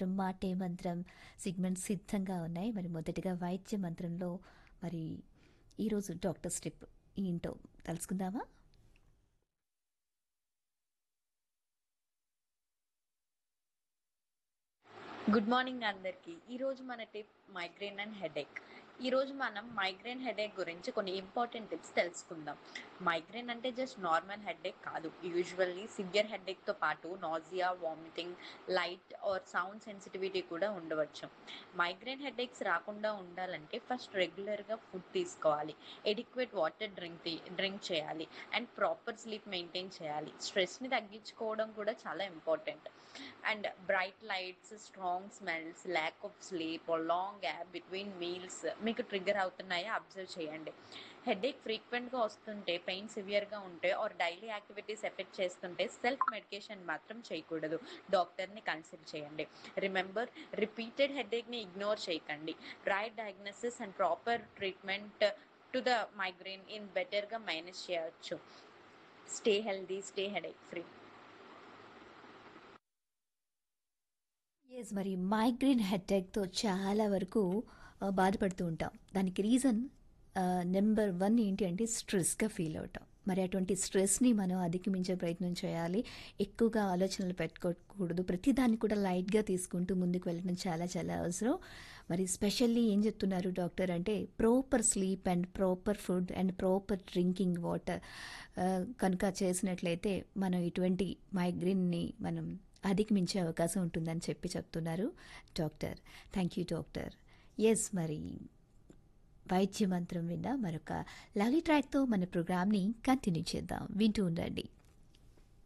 మంత్రం మాటే మంత్రం సిగ్మెంట్ సిద్ధంగా ఉన్నాయి మరి మొదటిగా వైద్య మంత్రంలో మరి ఈరోజు డాక్టర్ స్టెప్ ఏంటో తెలుసుకుందామా గుడ్ మార్నింగ్ అందరికీ ఈరోజు మన టిప్ మైగ్రేన్ అండ్ హెడేక్ ఈరోజు మనం మైగ్రేన్ హెడేక్ గురించి కొన్ని ఇంపార్టెంట్ టిప్స్ తెలుసుకుందాం మైగ్రేన్ అంటే జస్ట్ నార్మల్ హెడేక్ కాదు యూజువల్లీ సివియర్ హెడేక్తో పాటు nausea vomiting light or sound sensitivity కూడా ఉండవచ్చు మైగ్రేన్ హెడేక్స్ రాకుండా ఉండాలంటే ఫస్ట్ రెగ్యులర్గా ఫుడ్ తీసుకోవాలి ఎడిక్వేట్ వాటర్ డ్రింక్ డ్రింక్ చేయాలి అండ్ ప్రాపర్ స్లీప్ మెయింటైన్ చేయాలి స్ట్రెస్ని తగ్గించుకోవడం కూడా చాలా important and bright lights strong smells lack of sleep long gap between meals మీకు ట్రిగ్గర్ అవుతున్నాయా అబ్జర్వ్ చేయండి హెడేక్ ఫ్రీక్వెంట్గా వస్తుంటే పెయిన్ సివియర్గా ఉంటే ఆర్ డైలీ యాక్టివిటీస్ ఎఫెక్ట్ చేస్తుంటే సెల్ఫ్ మెడికేషన్ మాత్రం చేయకూడదు డాక్టర్ని కన్సల్ట్ చేయండి రిమెంబర్ రిపీటెడ్ హెడేక్ని ఇగ్నోర్ చేయకండి right diagnosis and proper treatment to the migraine in బెటర్గా మేనేజ్ చేయవచ్చు stay healthy stay headache free yes మరి మైగ్రేన్ హెడేక్తో చాలా వరకు ఆ, బాధపడుతూ ఉంటాం దానికి రీజన్ నెంబర్ వన్ ఏంటి అంటే స్ట్రెస్గా ఫీల్ అవటం మరి అటువంటి స్ట్రెస్ని మనం అధిగమించే ప్రయత్నం చేయాలి ఎక్కువగా ఆలోచనలు పెట్టుకోకూడదు ప్రతిదాన్ని కూడా లైట్గా తీసుకుంటూ ముందుకు వెళ్ళడం చాలా చాలా అవసరం మరి స్పెషల్లీ ఏం చెప్తున్నారు డాక్టర్ అంటే proper sleep and proper food and proper drinking water కనుక చేసినట్లయితే మనం ఇటువంటి మైగ్రేన్ని మనం అధిగమించే అవకాశం ఉంటుందని చెప్పి చెప్తున్నారు doctor thank you doctor yes మరి వైద్య మంత్రం విన్న మరొక లవ్లీ ట్రాక్తో మన ప్రోగ్రామ్ని కంటిన్యూ చేద్దాం వింటూ ఉండండి